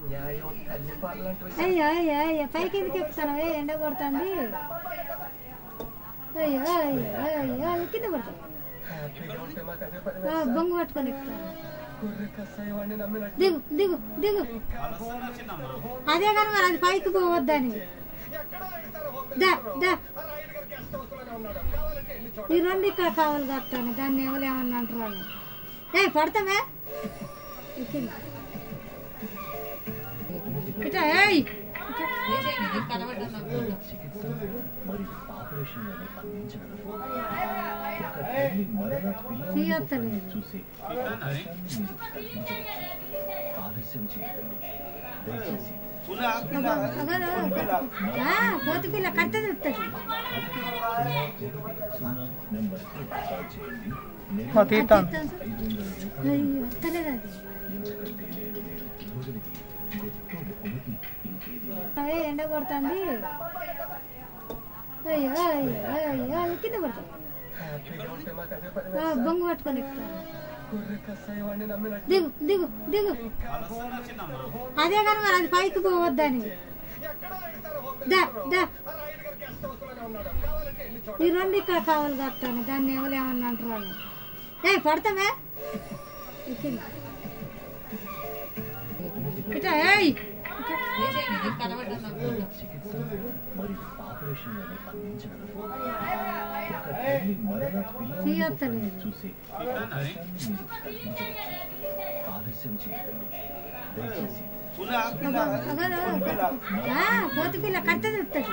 న్యాయం తల్లి పాలంటూ అయ్యో అయ్యో అయ్యో పైకి ఎందుకు ఎక్కుతాను ఎండ కొడుతుంది అయ్యో అయ్యో అయ్యో అది కింద పడుతుంది హ్యాపీగా ఉంటే మాకు అదే పని ఆ, బొంగు పట్టుకొని ఎక్కుతాను గొర్రె కసాయవాడిని నమ్మినట్టు దిగు దిగు దిగు అదే కానీ మరి అది పైకి పోవద్దని దా దా ఈ రెండు ఇక్కడ కావాలి కట్టాను దాన్ని ఎవరు ఏమన్నా అంటారు అని ఏ పడతావే ఈ కింద. ఇట్లా ఏయ్ తీయొత్తలేదు చూసి ఆలస్యం చేయండి దయచేసి కోతి పిల్ల కట్ట చెప్తుంది సున్నా నెంబర్కి కాల్ చేయండి నేను మా తీతాను ఐదు వందల అయ్యో వస్తలేదు అది ఎందుకంటే నేను నేను ఇవ్వగలిగే గొప్ప బహుమతి ఇంకేది లేదు. అవే ఎండ కొడుతుంది అయ్యో అయ్యో అయ్యో అది కింద పడుతుంది హ్యాపీగా ఉంటే మాకు అదే పని ఆ, బొంగు పట్టుకొని ఎక్కుతాను గొర్రె కసాయవాడిని నమ్మినట్టు దిగు దిగు దిగు అదే కానీ మరి అది పైకి పోవద్దని దా దా ఈ రెండు ఇక్కడ కావాలి కట్టాను దాన్ని ఎవరు ఏమన్నా అంటారు అని ఏ పడతావే ఈ కింద. ఇట్లా ఏయ్ చికిత్స మరియు ఆపరేషన్లను అందించగలరు ఒక తల్లి మరణ పిల్లలను తీయొత్తలేదు చూసి అవకాశాన్ని మీరు కల్పించవచ్చు ఆలస్యం చేయండి దయచేసి కోతి పిల్ల కట్ట చెప్తుంది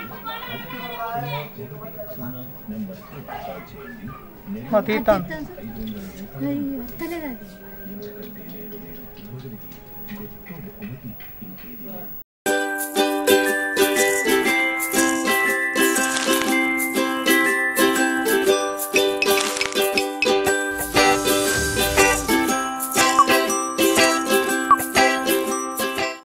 సున్నా నెంబర్కి కాల్ చేయండి నేను మా తీతాను ఐదు వందల రూపాయలు అయ్యో వస్తలేదు అది ఎందుకంటే నేను నేను ఇవ్వగలిగే గొప్ప బహుమతి ఇంకేది లేదు.